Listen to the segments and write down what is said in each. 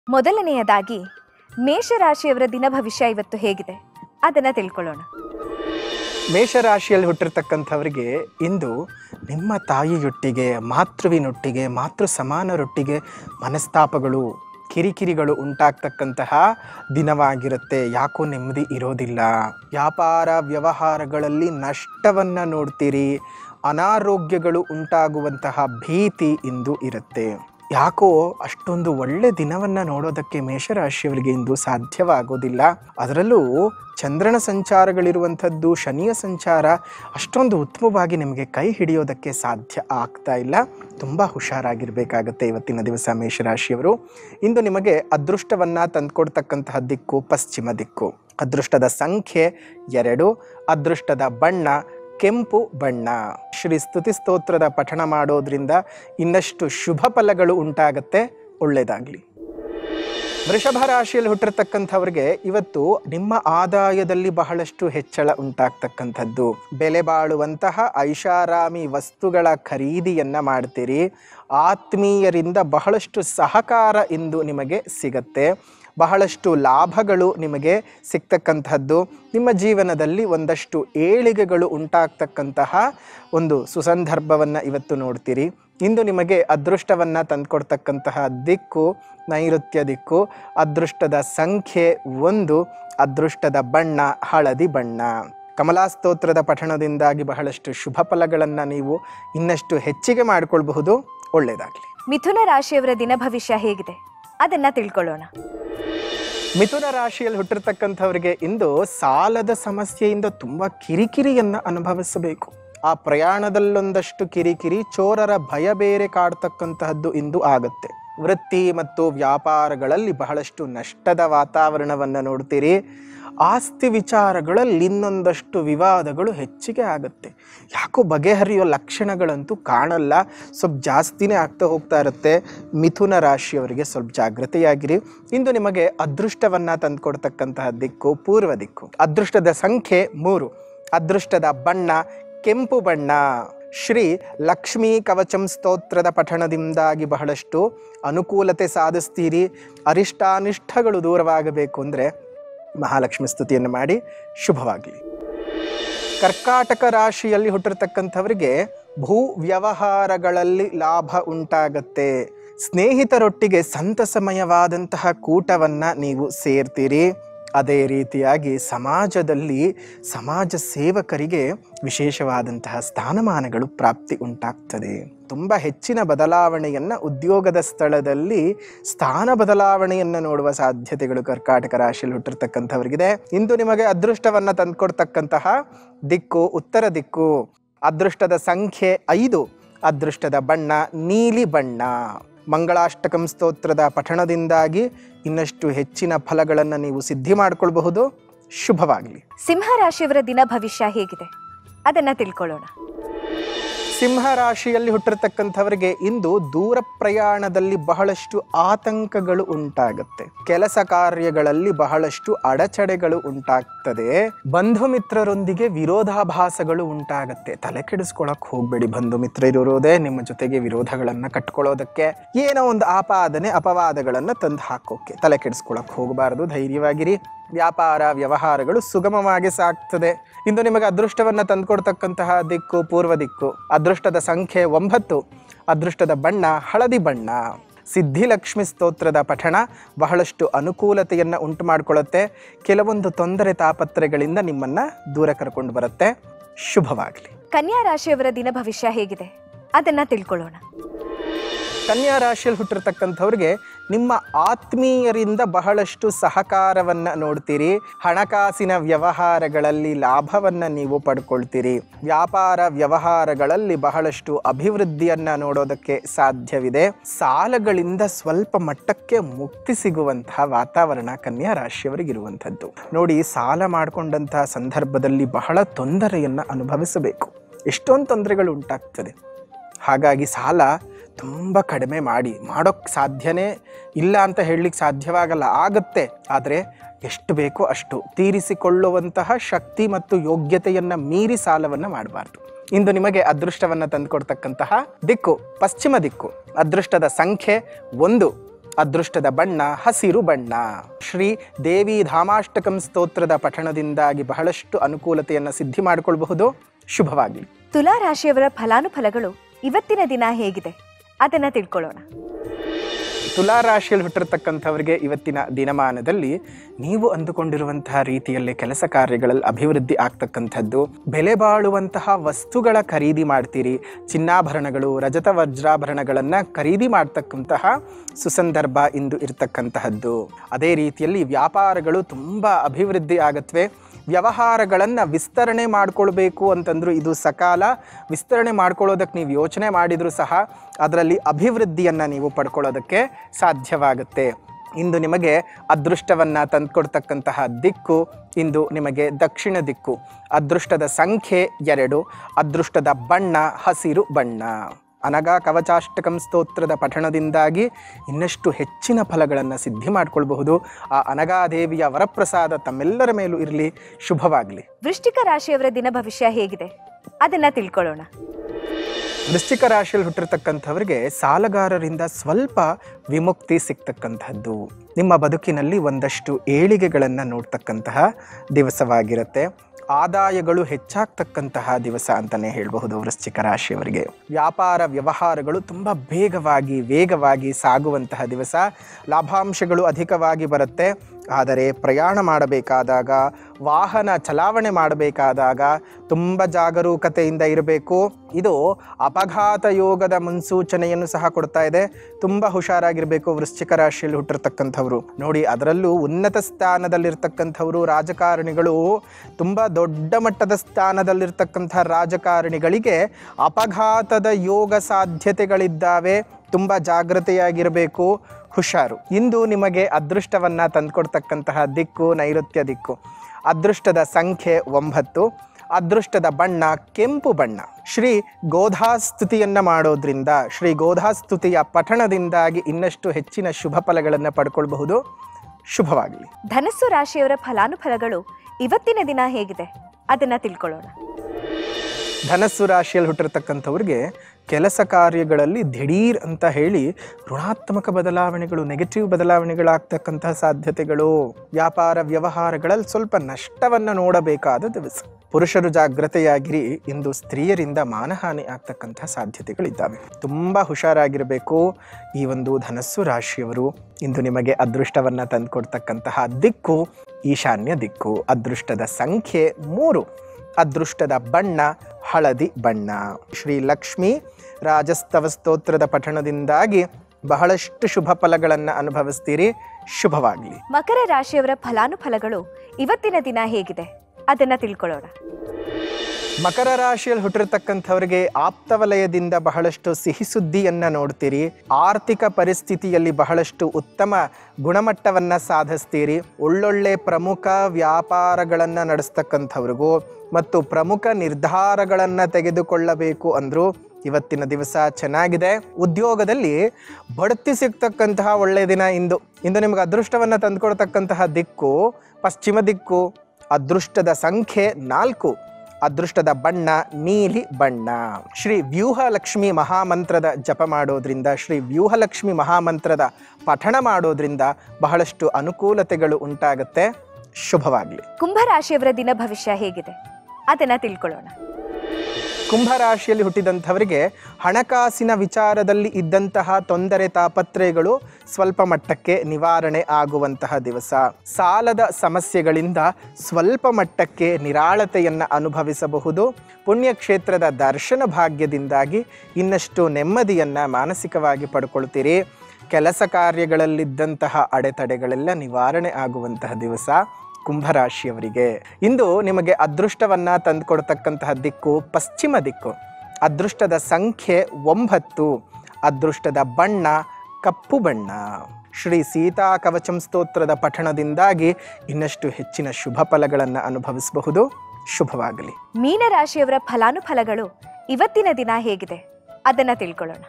ಮೊದಲನೆಯದಾಗಿ ಮೇಷರಾಶಿಯವರ ದಿನ ಭವಿಷ್ಯ ಇವತ್ತು ಹೇಗಿದೆ ಅದನ್ನ ತಿಳ್ಕೊಳ್ಳೋಣ ಮೇಷರಾಶಿಯಲ್ಲಿ ಹುಟ್ಟಿರ್ತಕ್ಕಂಥವರಿಗೆ ಇಂದು ನಿಮ್ಮ ತಾಯಿಯೊಟ್ಟಿಗೆ ಮಾತೃವಿನೊಟ್ಟಿಗೆ ಮಾತೃ ಸಮಾನರೊಟ್ಟಿಗೆ ಮನಸ್ತಾಪಗಳು ಕಿರಿಕಿರಿಗಳು ಉಂಟಾಗ್ತಕ್ಕಂತಹ ದಿನವಾಗಿರುತ್ತೆ ಯಾಕೋ ನೆಮ್ಮದಿ ಇರೋದಿಲ್ಲ ವ್ಯಾಪಾರ ವ್ಯವಹಾರಗಳಲ್ಲಿ ನಷ್ಟವನ್ನು ನೋಡ್ತೀರಿ ಅನಾರೋಗ್ಯಗಳು ಉಂಟಾಗುವಂತಹ ಭೀತಿ ಇಂದು ಇರುತ್ತೆ ಯಾಕೋ ಅಷ್ಟೊಂದು ಒಳ್ಳೆ ದಿನವನ್ನು ನೋಡೋದಕ್ಕೆ ಮೇಷರಾಶಿಯವರಿಗೆ ಇಂದು ಸಾಧ್ಯವಾಗೋದಿಲ್ಲ ಅದರಲ್ಲೂ ಚಂದ್ರನ ಸಂಚಾರಗಳಿರುವಂಥದ್ದು ಶನಿಯ ಸಂಚಾರ ಅಷ್ಟೊಂದು ಉತ್ತಮವಾಗಿ ನಿಮಗೆ ಕೈ ಹಿಡಿಯೋದಕ್ಕೆ ಸಾಧ್ಯ ಆಗ್ತಾ ಇಲ್ಲ ತುಂಬ ಹುಷಾರಾಗಿರಬೇಕಾಗತ್ತೆ ಇವತ್ತಿನ ದಿವಸ ಮೇಷರಾಶಿಯವರು ಇಂದು ನಿಮಗೆ ಅದೃಷ್ಟವನ್ನು ತಂದುಕೊಡ್ತಕ್ಕಂತಹ ದಿಕ್ಕು ಪಶ್ಚಿಮ ದಿಕ್ಕು ಅದೃಷ್ಟದ ಸಂಖ್ಯೆ ಎರಡು ಅದೃಷ್ಟದ ಬಣ್ಣ ಕೆಂಪು ಬಣ್ಣ ಶ್ರೀ ಸ್ತುತಿ ಸ್ತೋತ್ರದ ಪಠಣ ಮಾಡೋದ್ರಿಂದ ಇನ್ನಷ್ಟು ಶುಭ ಫಲಗಳು ಉಂಟಾಗತ್ತೆ ಒಳ್ಳೆಯದಾಗಲಿ ವೃಷಭ ರಾಶಿಯಲ್ಲಿ ಹುಟ್ಟಿರ್ತಕ್ಕಂಥವ್ರಿಗೆ ಇವತ್ತು ನಿಮ್ಮ ಆದಾಯದಲ್ಲಿ ಬಹಳಷ್ಟು ಹೆಚ್ಚಳ ಉಂಟಾಗ್ತಕ್ಕಂಥದ್ದು ಬೆಲೆ ಬಾಳುವಂತಹ ಐಷಾರಾಮಿ ವಸ್ತುಗಳ ಖರೀದಿಯನ್ನ ಮಾಡ್ತೀರಿ ಆತ್ಮೀಯರಿಂದ ಬಹಳಷ್ಟು ಸಹಕಾರ ಇಂದು ನಿಮಗೆ ಸಿಗತ್ತೆ ಬಹಳಷ್ಟು ಲಾಭಗಳು ನಿಮಗೆ ಸಿಗ್ತಕ್ಕಂಥದ್ದು ನಿಮ್ಮ ಜೀವನದಲ್ಲಿ ಒಂದಷ್ಟು ಏಳಿಗೆಗಳು ಉಂಟಾಗ್ತಕ್ಕಂತಹ ಒಂದು ಸುಸಂದರ್ಭವನ್ನು ಇವತ್ತು ನೋಡ್ತೀರಿ ಇಂದು ನಿಮಗೆ ಅದೃಷ್ಟವನ್ನು ತಂದುಕೊಡ್ತಕ್ಕಂತಹ ದಿಕ್ಕು ನೈಋತ್ಯ ದಿಕ್ಕು ಅದೃಷ್ಟದ ಸಂಖ್ಯೆ ಒಂದು ಅದೃಷ್ಟದ ಬಣ್ಣ ಹಳದಿ ಬಣ್ಣ ಕಮಲಾ ಸ್ತೋತ್ರದ ಪಠಣದಿಂದಾಗಿ ಬಹಳಷ್ಟು ಶುಭ ಫಲಗಳನ್ನು ನೀವು ಇನ್ನಷ್ಟು ಹೆಚ್ಚಿಗೆ ಮಾಡಿಕೊಳ್ಬಹುದು ಒಳ್ಳೆಯದಾಗಲಿ ಮಿಥುನ ರಾಶಿಯವರ ದಿನ ಭವಿಷ್ಯ ಹೇಗಿದೆ ಅದನ್ನ ತಿಳ್ಕೊಳ್ಳೋಣ ಮಿಥುನ ರಾಶಿಯಲ್ಲಿ ಹುಟ್ಟಿರ್ತಕ್ಕಂಥವರಿಗೆ ಇಂದು ಸಾಲದ ಸಮಸ್ಯೆಯಿಂದ ತುಂಬ ಕಿರಿಕಿರಿಯನ್ನು ಅನುಭವಿಸಬೇಕು ಆ ಪ್ರಯಾಣದಲ್ಲೊಂದಷ್ಟು ಕಿರಿಕಿರಿ ಚೋರರ ಭಯ ಬೇರೆ ಕಾಡ್ತಕ್ಕಂತಹದ್ದು ಇಂದು ಆಗತ್ತೆ ವೃತ್ತಿ ಮತ್ತು ವ್ಯಾಪಾರಗಳಲ್ಲಿ ಬಹಳಷ್ಟು ನಷ್ಟದ ವಾತಾವರಣವನ್ನು ನೋಡ್ತೀರಿ ಆಸ್ತಿ ವಿಚಾರಗಳಲ್ಲಿ ಇನ್ನೊಂದಷ್ಟು ವಿವಾದಗಳು ಹೆಚ್ಚಿಗೆ ಆಗುತ್ತೆ ಯಾಕೋ ಬಗೆಹರಿಯೋ ಲಕ್ಷಣಗಳಂತೂ ಕಾಣಲ್ಲ ಸ್ವಲ್ಪ ಜಾಸ್ತಿನೇ ಆಗ್ತಾ ಹೋಗ್ತಾ ಇರುತ್ತೆ ಮಿಥುನ ರಾಶಿಯವರಿಗೆ ಸ್ವಲ್ಪ ಜಾಗೃತೆಯಾಗಿರಿ ಇಂದು ನಿಮಗೆ ಅದೃಷ್ಟವನ್ನು ತಂದುಕೊಡ್ತಕ್ಕಂತಹ ದಿಕ್ಕು ಪೂರ್ವ ದಿಕ್ಕು ಅದೃಷ್ಟದ ಸಂಖ್ಯೆ ಮೂರು ಅದೃಷ್ಟದ ಬಣ್ಣ ಕೆಂಪು ಬಣ್ಣ ಶ್ರೀ ಲಕ್ಷ್ಮೀ ಕವಚಂ ಸ್ತೋತ್ರದ ಪಠಣದಿಂದಾಗಿ ಬಹಳಷ್ಟು ಅನುಕೂಲತೆ ಸಾಧಿಸ್ತೀರಿ ಅರಿಷ್ಟಾನಿಷ್ಠಗಳು ದೂರವಾಗಬೇಕು ಅಂದರೆ ಮಹಾಲಕ್ಷ್ಮಿ ಸ್ತುತಿಯನ್ನು ಮಾಡಿ ಶುಭವಾಗಲಿ ಕರ್ಕಾಟಕ ರಾಶಿಯಲ್ಲಿ ಹುಟ್ಟಿರ್ತಕ್ಕಂಥವರಿಗೆ ಭೂ ವ್ಯವಹಾರಗಳಲ್ಲಿ ಲಾಭ ಉಂಟಾಗತ್ತೆ ಸ್ನೇಹಿತರೊಟ್ಟಿಗೆ ಸಂತಸಮಯವಾದಂತಹ ಕೂಟವನ್ನು ನೀವು ಸೇರ್ತೀರಿ ಅದೇ ರೀತಿಯಾಗಿ ಸಮಾಜದಲ್ಲಿ ಸಮಾಜ ಸೇವಕರಿಗೆ ವಿಶೇಷವಾದಂತಹ ಸ್ಥಾನಮಾನಗಳು ಪ್ರಾಪ್ತಿ ಉಂಟಾಗ್ತದೆ ತುಂಬ ಹೆಚ್ಚಿನ ಬದಲಾವಣೆಯನ್ನು ಉದ್ಯೋಗದ ಸ್ಥಳದಲ್ಲಿ ಸ್ಥಾನ ಬದಲಾವಣೆಯನ್ನು ನೋಡುವ ಸಾಧ್ಯತೆಗಳು ಕರ್ಕಾಟಕ ರಾಶಿಯಲ್ಲಿ ಹುಟ್ಟಿರ್ತಕ್ಕಂಥವರಿಗಿದೆ ಇಂದು ನಿಮಗೆ ಅದೃಷ್ಟವನ್ನು ತಂದುಕೊಡ್ತಕ್ಕಂತಹ ದಿಕ್ಕು ಉತ್ತರ ದಿಕ್ಕು ಅದೃಷ್ಟದ ಸಂಖ್ಯೆ ಐದು ಅದೃಷ್ಟದ ಬಣ್ಣ ನೀಲಿ ಬಣ್ಣ ಮಂಗಳಾಷ್ಟಕಂ ಸ್ತೋತ್ರದ ಪಠಣದಿಂದಾಗಿ ಇನ್ನಷ್ಟು ಹೆಚ್ಚಿನ ಫಲಗಳನ್ನು ನೀವು ಸಿದ್ಧಿ ಮಾಡಿಕೊಳ್ಬಹುದು ಶುಭವಾಗಲಿ ಸಿಂಹ ರಾಶಿಯವರ ದಿನ ಭವಿಷ್ಯ ಹೇಗಿದೆ ಅದನ್ನ ತಿಳ್ಕೊಳ್ಳೋಣ ಸಿಂಹ ರಾಶಿಯಲ್ಲಿ ಹುಟ್ಟಿರ್ತಕ್ಕಂಥವರಿಗೆ ಇಂದು ದೂರ ಪ್ರಯಾಣದಲ್ಲಿ ಬಹಳಷ್ಟು ಆತಂಕಗಳು ಉಂಟಾಗುತ್ತೆ ಕೆಲಸ ಕಾರ್ಯಗಳಲ್ಲಿ ಬಹಳಷ್ಟು ಅಡಚಣೆಗಳು ಉಂಟಾಗ್ತದೆ ಬಂಧು ಮಿತ್ರರೊಂದಿಗೆ ವಿರೋಧಾಭಾಸಗಳು ಉಂಟಾಗತ್ತೆ ತಲೆ ಕೆಡಿಸ್ಕೊಳಕ್ ಹೋಗ್ಬೇಡಿ ಬಂಧು ಮಿತ್ರರಿರೋದೇ ನಿಮ್ಮ ಜೊತೆಗೆ ವಿರೋಧಗಳನ್ನ ಕಟ್ಕೊಳ್ಳೋದಕ್ಕೆ ಏನೋ ಒಂದು ಆಪಾದನೆ ಅಪವಾದಗಳನ್ನ ತಂದು ಹಾಕೋಕೆ ತಲೆ ಕೆಡಿಸ್ಕೊಳಕ್ ಹೋಗಬಾರದು ಧೈರ್ಯವಾಗಿರಿ ವ್ಯಾಪಾರ ವ್ಯವಹಾರಗಳು ಸುಗಮವಾಗಿ ಸಾಗ್ತದೆ ಇಂದು ನಿಮಗೆ ಅದೃಷ್ಟವನ್ನು ತಂದುಕೊಡ್ತಕ್ಕಂತಹ ದಿಕ್ಕು ಪೂರ್ವ ದಿಕ್ಕು ಅದೃಷ್ಟದ ಸಂಖ್ಯೆ ಒಂಬತ್ತು ಅದೃಷ್ಟದ ಬಣ್ಣ ಹಳದಿ ಬಣ್ಣ ಸಿದ್ಧಿಲಕ್ಷ್ಮಿ ಸ್ತೋತ್ರದ ಪಠಣ ಬಹಳಷ್ಟು ಅನುಕೂಲತೆಯನ್ನು ಉಂಟು ಮಾಡಿಕೊಳ್ಳುತ್ತೆ ಕೆಲವೊಂದು ತೊಂದರೆ ತಾಪತ್ರೆಗಳಿಂದ ನಿಮ್ಮನ್ನು ದೂರ ಕರ್ಕೊಂಡು ಬರುತ್ತೆ ಶುಭವಾಗಲಿ ಕನ್ಯಾ ರಾಶಿಯವರ ದಿನ ಭವಿಷ್ಯ ಹೇಗಿದೆ ಅದನ್ನ ತಿಳ್ಕೊಳ್ಳೋಣ ಕನ್ಯಾ ರಾಶಿಯಲ್ಲಿ ಹುಟ್ಟಿರ್ತಕ್ಕಂಥವ್ರಿಗೆ ನಿಮ್ಮ ಆತ್ಮೀಯರಿಂದ ಬಹಳಷ್ಟು ಸಹಕಾರವನ್ನು ನೋಡ್ತೀರಿ ಹಣಕಾಸಿನ ವ್ಯವಹಾರಗಳಲ್ಲಿ ಲಾಭವನ್ನು ನೀವು ಪಡ್ಕೊಳ್ತೀರಿ ವ್ಯಾಪಾರ ವ್ಯವಹಾರಗಳಲ್ಲಿ ಬಹಳಷ್ಟು ಅಭಿವೃದ್ಧಿಯನ್ನು ನೋಡೋದಕ್ಕೆ ಸಾಧ್ಯವಿದೆ ಸಾಲಗಳಿಂದ ಸ್ವಲ್ಪ ಮಟ್ಟಕ್ಕೆ ಮುಕ್ತಿ ಸಿಗುವಂತಹ ವಾತಾವರಣ ಕನ್ಯಾ ರಾಶಿಯವರಿಗಿರುವಂಥದ್ದು ನೋಡಿ ಸಾಲ ಮಾಡಿಕೊಂಡಂತಹ ಸಂದರ್ಭದಲ್ಲಿ ಬಹಳ ತೊಂದರೆಯನ್ನು ಅನುಭವಿಸಬೇಕು ಎಷ್ಟೊಂದು ತೊಂದರೆಗಳು ಉಂಟಾಗ್ತದೆ ಹಾಗಾಗಿ ಸಾಲ ತುಂಬ ಕಡಿಮೆ ಮಾಡಿ ಮಾಡೋಕ್ಕೆ ಸಾಧ್ಯನೇ ಇಲ್ಲ ಅಂತ ಹೇಳಲಿಕ್ಕೆ ಸಾಧ್ಯವಾಗಲ್ಲ ಆಗತ್ತೆ ಆದರೆ ಎಷ್ಟು ಬೇಕೋ ಅಷ್ಟು ತೀರಿಸಿಕೊಳ್ಳುವಂತಹ ಶಕ್ತಿ ಮತ್ತು ಯೋಗ್ಯತೆಯನ್ನು ಮೀರಿ ಸಾಲವನ್ನು ಮಾಡಬಾರ್ದು ಇಂದು ನಿಮಗೆ ಅದೃಷ್ಟವನ್ನು ತಂದುಕೊಡ್ತಕ್ಕಂತಹ ದಿಕ್ಕು ಪಶ್ಚಿಮ ದಿಕ್ಕು ಅದೃಷ್ಟದ ಸಂಖ್ಯೆ ಒಂದು ಅದೃಷ್ಟದ ಬಣ್ಣ ಹಸಿರು ಬಣ್ಣ ಶ್ರೀ ದೇವಿ ಧಾಮಾಷ್ಟಕಂ ಸ್ತೋತ್ರದ ಪಠಣದಿಂದಾಗಿ ಬಹಳಷ್ಟು ಅನುಕೂಲತೆಯನ್ನು ಸಿದ್ಧಿ ಮಾಡಿಕೊಳ್ಬಹುದು ಶುಭವಾಗಲಿ ತುಲಾ ರಾಶಿಯವರ ಫಲಾನುಫಲಗಳು ಇವತ್ತಿನ ದಿನ ಹೇಗಿದೆ ಅದನ್ನ ತಿಳ್ಕೊಳ್ಳೋಣ ತುಲಾ ರಾಶಿಯಲ್ಲಿ ಹುಟ್ಟಿರ್ತಕ್ಕಂಥವರಿಗೆ ಇವತ್ತಿನ ದಿನಮಾನದಲ್ಲಿ ನೀವು ಅಂದುಕೊಂಡಿರುವಂತಹ ರೀತಿಯಲ್ಲಿ ಕೆಲಸ ಕಾರ್ಯಗಳಲ್ಲಿ ಅಭಿವೃದ್ಧಿ ಆಗ್ತಕ್ಕಂಥದ್ದು ಬೆಲೆ ಬಾಳುವಂತಹ ವಸ್ತುಗಳ ಖರೀದಿ ಮಾಡ್ತೀರಿ ಚಿನ್ನಾಭರಣಗಳು ರಜತ ವಜ್ರಾಭರಣಗಳನ್ನು ಖರೀದಿ ಮಾಡ್ತಕ್ಕಂತಹ ಸುಸಂದರ್ಭ ಇಂದು ಇರತಕ್ಕಂತಹದ್ದು ಅದೇ ರೀತಿಯಲ್ಲಿ ವ್ಯಾಪಾರಗಳು ತುಂಬ ಅಭಿವೃದ್ಧಿ ಆಗತ್ವೆ ವ್ಯವಹಾರಗಳನ್ನು ವಿಸ್ತರಣೆ ಮಾಡ್ಕೊಳ್ಬೇಕು ಅಂತಂದ್ರು ಇದು ಸಕಾಲ ವಿಸ್ತರಣೆ ಮಾಡ್ಕೊಳ್ಳೋದಕ್ಕೆ ನೀವು ಯೋಚನೆ ಮಾಡಿದರೂ ಸಹ ಅದರಲ್ಲಿ ಅಭಿವೃದ್ಧಿಯನ್ನು ನೀವು ಪಡ್ಕೊಳ್ಳೋದಕ್ಕೆ ಸಾಧ್ಯವಾಗುತ್ತೆ ಇಂದು ನಿಮಗೆ ಅದೃಷ್ಟವನ್ನು ತಂದುಕೊಡ್ತಕ್ಕಂತಹ ದಿಕ್ಕು ಇಂದು ನಿಮಗೆ ದಕ್ಷಿಣ ದಿಕ್ಕು ಅದೃಷ್ಟದ ಸಂಖ್ಯೆ ಎರಡು ಅದೃಷ್ಟದ ಬಣ್ಣ ಹಸಿರು ಬಣ್ಣ ಅನಗ ಕವಚಾಷ್ಟಕಂ ಸ್ತೋತ್ರದ ಪಠಣದಿಂದಾಗಿ ಇನ್ನಷ್ಟು ಹೆಚ್ಚಿನ ಫಲಗಳನ್ನು ಸಿದ್ಧಿ ಮಾಡಿಕೊಳ್ಬಹುದು ಆ ಅನಗಾದೇವಿಯ ವರಪ್ರಸಾದ ತಮ್ಮೆಲ್ಲರ ಮೇಲೂ ಇರಲಿ ಶುಭವಾಗಲಿ ವೃಶ್ಚಿಕ ರಾಶಿಯವರ ದಿನ ಭವಿಷ್ಯ ಹೇಗಿದೆ ಅದನ್ನ ತಿಳ್ಕೊಳ್ಳೋಣ ವೃಶ್ಚಿಕ ರಾಶಿಯಲ್ಲಿ ಹುಟ್ಟಿರ್ತಕ್ಕಂಥವ್ರಿಗೆ ಸಾಲಗಾರರಿಂದ ಸ್ವಲ್ಪ ವಿಮುಕ್ತಿ ಸಿಗ್ತಕ್ಕಂಥದ್ದು ನಿಮ್ಮ ಬದುಕಿನಲ್ಲಿ ಒಂದಷ್ಟು ಏಳಿಗೆಗಳನ್ನು ನೋಡ್ತಕ್ಕಂತಹ ದಿವಸವಾಗಿರುತ್ತೆ ಆದಾಯಗಳು ಹೆಚ್ಚಾಗ್ತಕ್ಕಂತಹ ದಿವಸ ಅಂತಲೇ ಹೇಳಬಹುದು ವೃಶ್ಚಿಕ ರಾಶಿಯವರಿಗೆ ವ್ಯಾಪಾರ ವ್ಯವಹಾರಗಳು ತುಂಬ ಬೇಗವಾಗಿ ವೇಗವಾಗಿ ಸಾಗುವಂತಹ ದಿವಸ ಲಾಭಾಂಶಗಳು ಅಧಿಕವಾಗಿ ಬರುತ್ತೆ ಆದರೆ ಪ್ರಯಾಣ ಮಾಡಬೇಕಾದಾಗ ವಾಹನ ಚಲಾವಣೆ ಮಾಡಬೇಕಾದಾಗ ತುಂಬ ಜಾಗರೂಕತೆಯಿಂದ ಇರಬೇಕು ಇದು ಅಪಘಾತ ಯೋಗದ ಮುನ್ಸೂಚನೆಯನ್ನು ಸಹ ಕೊಡ್ತಾ ಇದೆ ತುಂಬ ಹುಷಾರಾಗಿರಬೇಕು ವೃಶ್ಚಿಕ ರಾಶಿಯಲ್ಲಿ ಹುಟ್ಟಿರ್ತಕ್ಕಂಥವ್ರು ನೋಡಿ ಅದರಲ್ಲೂ ಉನ್ನತ ಸ್ಥಾನದಲ್ಲಿರ್ತಕ್ಕಂಥವ್ರು ರಾಜಕಾರಣಿಗಳು ತುಂಬ ದೊಡ್ಡ ಮಟ್ಟದ ಸ್ಥಾನದಲ್ಲಿರ್ತಕ್ಕಂಥ ರಾಜಕಾರಣಿಗಳಿಗೆ ಅಪಘಾತದ ಯೋಗ ಸಾಧ್ಯತೆಗಳಿದ್ದಾವೆ ತುಂಬ ಜಾಗ್ರತೆಯಾಗಿರಬೇಕು ಹುಷಾರು ಇಂದು ನಿಮಗೆ ಅದೃಷ್ಟವನ್ನು ತಂದುಕೊಡ್ತಕ್ಕಂತಹ ದಿಕ್ಕು ನೈಋತ್ಯ ದಿಕ್ಕು ಅದೃಷ್ಟದ ಸಂಖ್ಯೆ ಒಂಬತ್ತು ಅದೃಷ್ಟದ ಬಣ್ಣ ಕೆಂಪು ಬಣ್ಣ ಶ್ರೀ ಗೋಧಾಸ್ತುತಿಯನ್ನು ಮಾಡೋದ್ರಿಂದ ಶ್ರೀ ಗೋಧಾಸ್ತುತಿಯ ಪಠಣದಿಂದಾಗಿ ಇನ್ನಷ್ಟು ಹೆಚ್ಚಿನ ಶುಭ ಫಲಗಳನ್ನು ಪಡ್ಕೊಳ್ಬಹುದು ಶುಭವಾಗಲಿ ಧನಸ್ಸು ರಾಶಿಯವರ ಫಲಾನುಫಲಗಳು ಇವತ್ತಿನ ದಿನ ಹೇಗಿದೆ ಅದನ್ನ ತಿಳ್ಕೊಳ್ಳೋಣ ಧನಸ್ಸು ರಾಶಿಯಲ್ಲಿ ಹುಟ್ಟಿರ್ತಕ್ಕಂಥವ್ರಿಗೆ ಕೆಲಸ ಕಾರ್ಯಗಳಲ್ಲಿ ದಿಢೀರ್ ಅಂತ ಹೇಳಿ ಋಣಾತ್ಮಕ ಬದಲಾವಣೆಗಳು ನೆಗೆಟಿವ್ ಬದಲಾವಣೆಗಳಾಗ್ತಕ್ಕಂತಹ ಸಾಧ್ಯತೆಗಳು ವ್ಯಾಪಾರ ವ್ಯವಹಾರಗಳಲ್ಲಿ ಸ್ವಲ್ಪ ನಷ್ಟವನ್ನು ನೋಡಬೇಕಾದ ದಿವಸ ಪುರುಷರು ಜಾಗ್ರತೆಯಾಗಿರಿ ಇಂದು ಸ್ತ್ರೀಯರಿಂದ ಮಾನಹಾನಿ ಆಗ್ತಕ್ಕಂಥ ಸಾಧ್ಯತೆಗಳಿದ್ದಾವೆ ತುಂಬ ಹುಷಾರಾಗಿರಬೇಕು ಈ ಒಂದು ಧನಸ್ಸು ರಾಶಿಯವರು ಇಂದು ನಿಮಗೆ ಅದೃಷ್ಟವನ್ನು ತಂದುಕೊಡ್ತಕ್ಕಂತಹ ದಿಕ್ಕು ಈಶಾನ್ಯ ದಿಕ್ಕು ಅದೃಷ್ಟದ ಸಂಖ್ಯೆ ಮೂರು ಅದೃಷ್ಟದ ಬಣ್ಣ ಹಳದಿ ಬಣ್ಣ ಶ್ರೀ ಲಕ್ಷ್ಮೀ ರಾಜಸ್ತವ ಸ್ತೋತ್ರದ ಪಠಣದಿಂದಾಗಿ ಬಹಳಷ್ಟು ಶುಭ ಫಲಗಳನ್ನು ಅನುಭವಿಸ್ತೀರಿ ಶುಭವಾಗಲಿ ಮಕರ ರಾಶಿಯವರ ಫಲಾನುಫಲಗಳು ಇವತ್ತಿನ ದಿನ ಹೇಗಿದೆ ಅದನ್ನ ತಿಳ್ಕೊಳ್ಳೋಣ ಮಕರ ರಾಶಿಯಲ್ಲಿ ಹುಟ್ಟಿರ್ತಕ್ಕಂಥವರಿಗೆ ಆಪ್ತ ವಲಯದಿಂದ ಬಹಳಷ್ಟು ಸಿಹಿ ಸುದ್ದಿಯನ್ನು ನೋಡ್ತೀರಿ ಆರ್ಥಿಕ ಪರಿಸ್ಥಿತಿಯಲ್ಲಿ ಬಹಳಷ್ಟು ಉತ್ತಮ ಗುಣಮಟ್ಟವನ್ನು ಸಾಧಿಸ್ತೀರಿ ಒಳ್ಳೊಳ್ಳೆ ಪ್ರಮುಖ ವ್ಯಾಪಾರಗಳನ್ನು ನಡೆಸ್ತಕ್ಕಂಥವ್ರಿಗೂ ಮತ್ತು ಪ್ರಮುಖ ನಿರ್ಧಾರಗಳನ್ನು ತೆಗೆದುಕೊಳ್ಳಬೇಕು ಅಂದರೂ ಇವತ್ತಿನ ದಿವಸ ಚೆನ್ನಾಗಿದೆ ಉದ್ಯೋಗದಲ್ಲಿ ಬಡ್ತಿ ಸಿಗ್ತಕ್ಕಂತಹ ಒಳ್ಳೆಯ ದಿನ ಇಂದು ಇಂದು ನಿಮಗೆ ಅದೃಷ್ಟವನ್ನು ತಂದುಕೊಡ್ತಕ್ಕಂತಹ ದಿಕ್ಕು ಪಶ್ಚಿಮ ದಿಕ್ಕು ಅದೃಷ್ಟದ ಸಂಖ್ಯೆ ನಾಲ್ಕು ಅದೃಷ್ಟದ ಬಣ್ಣ ನೀಲಿ ಬಣ್ಣ ಶ್ರೀ ವ್ಯೂಹಲಕ್ಷ್ಮಿ ಮಹಾಮಂತ್ರದ ಜಪ ಮಾಡೋದ್ರಿಂದ ಶ್ರೀ ವ್ಯೂಹಲಕ್ಷ್ಮಿ ಮಹಾಮಂತ್ರದ ಪಠಣ ಮಾಡೋದ್ರಿಂದ ಬಹಳಷ್ಟು ಅನುಕೂಲತೆಗಳು ಉಂಟಾಗುತ್ತೆ ಶುಭವಾಗಲಿ ಕುಂಭ ರಾಶಿಯವರ ದಿನ ಭವಿಷ್ಯ ಹೇಗಿದೆ ಅದನ್ನ ತಿಳ್ಕೊಳ್ಳೋಣ ಕುಂಭರಾಶಿಯಲ್ಲಿ ಹುಟ್ಟಿದಂಥವರಿಗೆ ಹಣಕಾಸಿನ ವಿಚಾರದಲ್ಲಿ ಇದ್ದಂತಹ ತೊಂದರೆ ತಾಪತ್ರೆಗಳು ಸ್ವಲ್ಪ ಮಟ್ಟಕ್ಕೆ ನಿವಾರಣೆ ಆಗುವಂತಹ ದಿವಸ ಸಾಲದ ಸಮಸ್ಯೆಗಳಿಂದ ಸ್ವಲ್ಪ ಮಟ್ಟಕ್ಕೆ ನಿರಾಳತೆಯನ್ನು ಅನುಭವಿಸಬಹುದು ಪುಣ್ಯಕ್ಷೇತ್ರದ ದರ್ಶನ ಭಾಗ್ಯದಿಂದಾಗಿ ಇನ್ನಷ್ಟು ನೆಮ್ಮದಿಯನ್ನು ಮಾನಸಿಕವಾಗಿ ಪಡ್ಕೊಳ್ತೀರಿ ಕೆಲಸ ಕಾರ್ಯಗಳಲ್ಲಿದ್ದಂತಹ ಅಡೆತಡೆಗಳೆಲ್ಲ ನಿವಾರಣೆ ಆಗುವಂತಹ ದಿವಸ ಕುಂಭರಾಶಿಯವರಿಗೆ ಇಂದು ನಿಮಗೆ ಅದೃಷ್ಟವನ್ನ ತಂದುಕೊಡ್ತಕ್ಕಂತಹ ದಿಕ್ಕು ಪಶ್ಚಿಮ ದಿಕ್ಕು ಅದೃಷ್ಟದ ಸಂಖ್ಯೆ ಒಂಬತ್ತು ಅದೃಷ್ಟದ ಬಣ್ಣ ಕಪ್ಪು ಬಣ್ಣ ಶ್ರೀ ಸೀತಾ ಕವಚಂ ಸ್ತೋತ್ರದ ಪಠಣದಿಂದಾಗಿ ಇನ್ನಷ್ಟು ಹೆಚ್ಚಿನ ಶುಭ ಫಲಗಳನ್ನು ಅನುಭವಿಸಬಹುದು ಶುಭವಾಗಲಿ ಮೀನ ರಾಶಿಯವರ ಫಲಾನುಫಲಗಳು ಇವತ್ತಿನ ದಿನ ಹೇಗಿದೆ ಅದನ್ನ ತಿಳ್ಕೊಳ್ಳೋಣ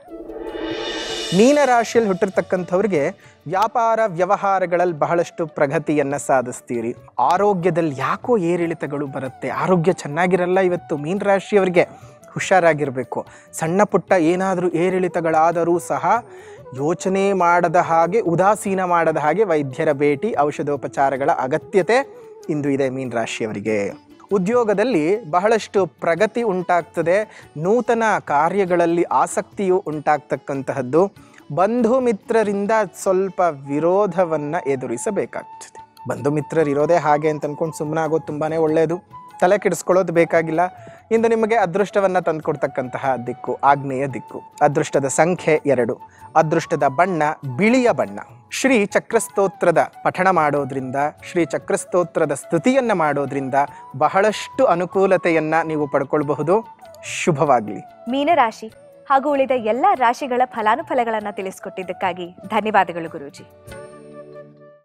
ಮೀನ ರಾಶಿಯಲ್ಲಿ ಹುಟ್ಟಿರ್ತಕ್ಕಂಥವ್ರಿಗೆ ವ್ಯಾಪಾರ ವ್ಯವಹಾರಗಳಲ್ಲಿ ಬಹಳಷ್ಟು ಪ್ರಗತಿಯನ್ನು ಸಾಧಿಸ್ತೀರಿ ಆರೋಗ್ಯದಲ್ಲಿ ಯಾಕೋ ಏರಿಳಿತಗಳು ಬರುತ್ತೆ ಆರೋಗ್ಯ ಚೆನ್ನಾಗಿರಲ್ಲ ಇವತ್ತು ಮೀನ ರಾಶಿಯವರಿಗೆ ಹುಷಾರಾಗಿರಬೇಕು ಸಣ್ಣ ಪುಟ್ಟ ಏನಾದರೂ ಏರಿಳಿತಗಳಾದರೂ ಸಹ ಯೋಚನೆ ಮಾಡದ ಹಾಗೆ ಉದಾಸೀನ ಮಾಡದ ಹಾಗೆ ವೈದ್ಯರ ಭೇಟಿ ಔಷಧೋಪಚಾರಗಳ ಅಗತ್ಯತೆ ಇಂದು ಇದೆ ಮೀನ್ ರಾಶಿಯವರಿಗೆ ಉದ್ಯೋಗದಲ್ಲಿ ಬಹಳಷ್ಟು ಪ್ರಗತಿ ಉಂಟಾಗ್ತದೆ ನೂತನ ಕಾರ್ಯಗಳಲ್ಲಿ ಆಸಕ್ತಿಯು ಉಂಟಾಗ್ತಕ್ಕಂತಹದ್ದು ಬಂಧು ಮಿತ್ರರಿಂದ ಸ್ವಲ್ಪ ವಿರೋಧವನ್ನು ಎದುರಿಸಬೇಕಾಗ್ತದೆ ಬಂಧು ಮಿತ್ರರು ಇರೋದೇ ಹಾಗೆ ಅಂತ ಅನ್ಕೊಂಡು ಸುಮ್ಮನೆ ಆಗೋದು ತುಂಬಾ ಒಳ್ಳೆಯದು ತಲೆ ಕೆಡಿಸ್ಕೊಳ್ಳೋದು ಬೇಕಾಗಿಲ್ಲ ಇಂದು ನಿಮಗೆ ಅದೃಷ್ಟವನ್ನು ತಂದುಕೊಡ್ತಕ್ಕಂತಹ ದಿಕ್ಕು ಆಗ್ನೇಯ ದಿಕ್ಕು ಅದೃಷ್ಟದ ಸಂಖ್ಯೆ ಎರಡು ಅದೃಷ್ಟದ ಬಣ್ಣ ಬಿಳಿಯ ಬಣ್ಣ ಶ್ರೀ ಚಕ್ರಸ್ತೋತ್ರದ ಪಠಣ ಮಾಡೋದ್ರಿಂದ ಶ್ರೀ ಚಕ್ರಸ್ತೋತ್ರದ ಸ್ತುತಿಯನ್ನು ಮಾಡೋದ್ರಿಂದ ಬಹಳಷ್ಟು ಅನುಕೂಲತೆಯನ್ನು ನೀವು ಪಡ್ಕೊಳ್ಬಹುದು ಶುಭವಾಗಲಿ ಮೀನರಾಶಿ ಹಾಗೂ ಉಳಿದ ಎಲ್ಲ ರಾಶಿಗಳ ಫಲಾನುಫಲಗಳನ್ನ ತಿಳಿಸ್ಕೊಟ್ಟಿದ್ದಕ್ಕಾಗಿ ಧನ್ಯವಾದಗಳು ಗುರೂಜಿ